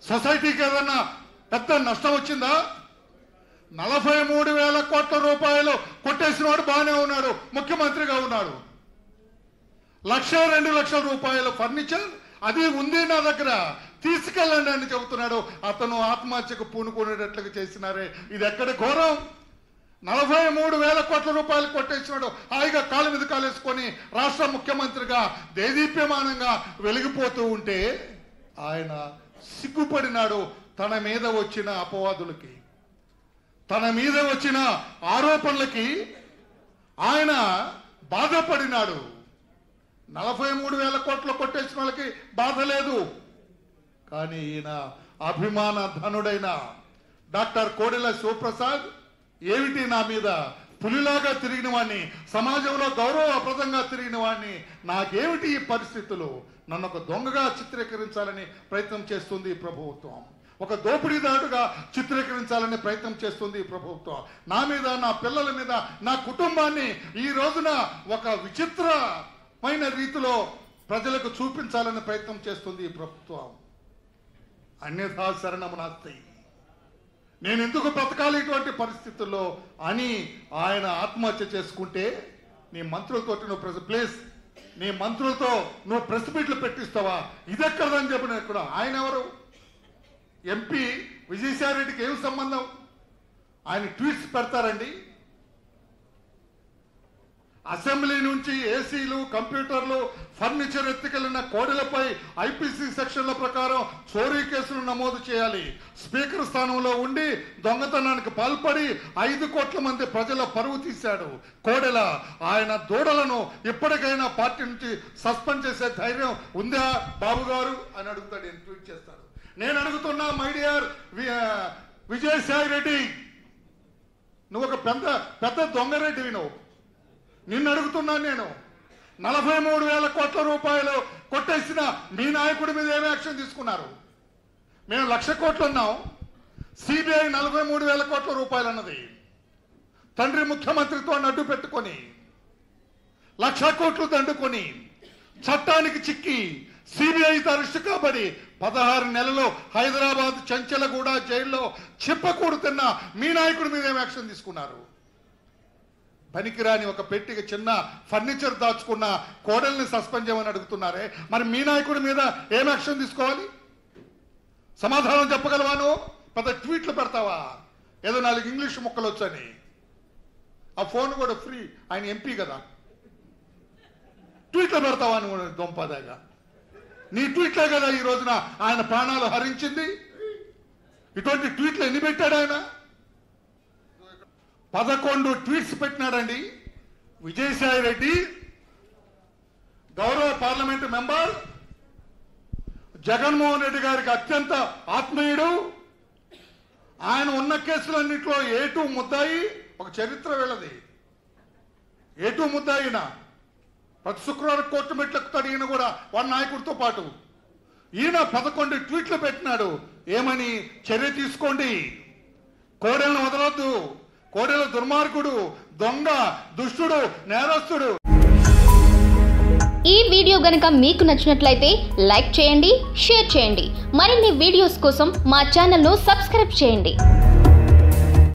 సొసైటీకి ఏదన్నా పెద్ద నష్టం వచ్చిందా నలభై మూడు వేల కోట్ల రూపాయలు కొట్టేసినవాడు బాగానే ఉన్నాడు ముఖ్యమంత్రిగా ఉన్నాడు లక్ష రెండు లక్షల రూపాయల ఫర్నిచర్ అది ఉంది నా దగ్గర తీసుకెళ్ళండి అని చెబుతున్నాడు అతను ఆత్మహత్యకు పూనుకునేటట్లుగా చేసినారే ఇది ఎక్కడ ఘోరం నలభై మూడు వేల కోట్ల రూపాయలు కొట్టేసినాడు హాయిగా కాలు మీద కాలేసుకొని రాష్ట్ర ముఖ్యమంత్రిగా దేదీప్యమానంగా వెలిగిపోతూ ఉంటే ఆయన సిగ్గుపడినాడు తన మీద వచ్చిన అపవాదులకి తన మీద వచ్చిన ఆరోపణలకి ఆయన బాధపడినాడు నలభై మూడు వేల కోట్లు కొట్టేసిన వాళ్ళకి బాధ లేదు కానీ ఈయన అభిమాన ధనుడైన డాక్టర్ కోడెల శివప్రసాద్ ఏమిటి నా మీద పులిలాగా తిరిగిన వాడిని సమాజంలో గౌరవప్రదంగా తిరిగిన వాడిని నాకేమిటి ఈ పరిస్థితులు నన్ను ఒక దొంగగా చిత్రీకరించాలని ప్రయత్నం చేస్తుంది ఈ ప్రభుత్వం ఒక దోపిడీదారుడుగా చిత్రీకరించాలని ప్రయత్నం చేస్తుంది ఈ ప్రభుత్వం నా మీద నా పిల్లల మీద నా కుటుంబాన్ని ఈ రోజున ఒక విచిత్రమైన రీతిలో ప్రజలకు చూపించాలని ప్రయత్నం చేస్తుంది ఈ ప్రభుత్వం అన్యథా శరణము నాస్తి నేను ఎందుకు బ్రతకాలి ఇటువంటి పరిస్థితుల్లో అని ఆయన ఆత్మహత్య చేసుకుంటే నీ మంత్రులతో నువ్వు ప్రెస్ ప్లీజ్ నీ మంత్రులతో నువ్వు ప్రెస్ మీట్లు పెట్టిస్తావా ఇదెక్కడదని చెప్పిన ఇక్కడ ఆయన ఎవరు ఎంపీ విజయసాయి రెడ్డికి ఏం సంబంధం ఆయన ట్వీట్స్ పెడతారండి అసెంబ్లీ నుంచి ఏసీలు కంప్యూటర్లు ఫర్నిచర్ ఎత్తుకెళ్లిన కోడెలపై ఐపీసీ సెక్షన్ల ప్రకారం చోరీ కేసులు నమోదు చేయాలి స్పీకర్ స్థానంలో ఉండి దొంగతనానికి పాల్పడి ఐదు కోట్ల మంది ప్రజల పరువు తీశాడు కోడెల ఆయన దూడలను ఇప్పటికైనా పార్టీ నుంచి సస్పెండ్ చేసే ధైర్యం ఉందా బాబు గారు అని అడుగుతాడు నేను ట్వీట్ చేస్తాడు నేను అడుగుతున్నా మై డియర్ విజయసాయి రెడ్డి నువ్వు ఒక పెద్ద పెద్ద దొంగరెడ్డివి నువ్వు నిన్ను అడుగుతున్నాను నేను నలభై మూడు వేల కోట్ల రూపాయలు కొట్టేసిన మీ నాయకుడి మీద ఏమి యాక్షన్ తీసుకున్నారు మేము లక్ష కోట్లు ఉన్నాం సిబిఐ నలభై మూడు వేల కోట్ల రూపాయలు అన్నది తండ్రి ముఖ్యమంత్రితో అడ్డు పెట్టుకొని లక్ష కోట్లు దండుకొని చట్టానికి చిక్కి సిబిఐతో అరెస్ట్ కాబడి పదహారు నెలలు హైదరాబాద్ చంచలగూడ జైల్లో చిప్పకూడు తిన్న మీ నాయకుడి మీద ఏం యాక్షన్ తీసుకున్నారు పనికిరాని ఒక పెట్టికి చిన్న ఫర్నిచర్ దాచుకున్న కోడల్ని సస్పెండ్ చేయమని అడుగుతున్నారే మరి మీ నాయకుడి మీద ఏం యాక్షన్ తీసుకోవాలి సమాధానం చెప్పగలవా నువ్వు పెద్ద ట్వీట్లు పెడతావా ఏదో నాలుగు ఇంగ్లీష్ ముక్కలు వచ్చని ఆ ఫోన్ కూడా ఫ్రీ ఆయన ఎంపీ కదా ట్వీట్లు పెడతావా నువ్వు దొంపదాగా నీ ట్వీట్లే కదా ఈ రోజున ఆయన ప్రాణాలు హరించింది ఇటువంటి ట్వీట్లు ఎన్ని పెట్టాడు ఆయన పదకొండు ట్వీట్స్ పెట్టినాడండి విజయసాయి రెడ్డి గౌరవ పార్లమెంటు మెంబర్ జగన్మోహన్ రెడ్డి గారికి అత్యంత ఆత్మీయుడు ఆయన ఉన్న కేసులన్నింటిలో ఏటు ముద్దాయి ఒక చరిత్ర వెళ్ళది ఏటు ముద్దాయిన ప్రతి శుక్రవారం కోర్టు మెట్లు ఎక్కుతాడు ఈయన కూడా వాళ్ళ నాయకుడితో పాటు ఈయన పదకొండు ట్వీట్లు పెట్టినాడు ఏమని చర్య తీసుకోండి కోడెలను వదలొద్దు కోడెల దుర్మార్గుడు దొంగ దుష్టుడు నేరస్తుడు ఈ వీడియో గనుక మీకు నచ్చినట్లయితే లైక్ చేయండి షేర్ చేయండి మరిన్ని వీడియోస్ కోసం మా ఛానల్ను సబ్స్క్రైబ్ చేయండి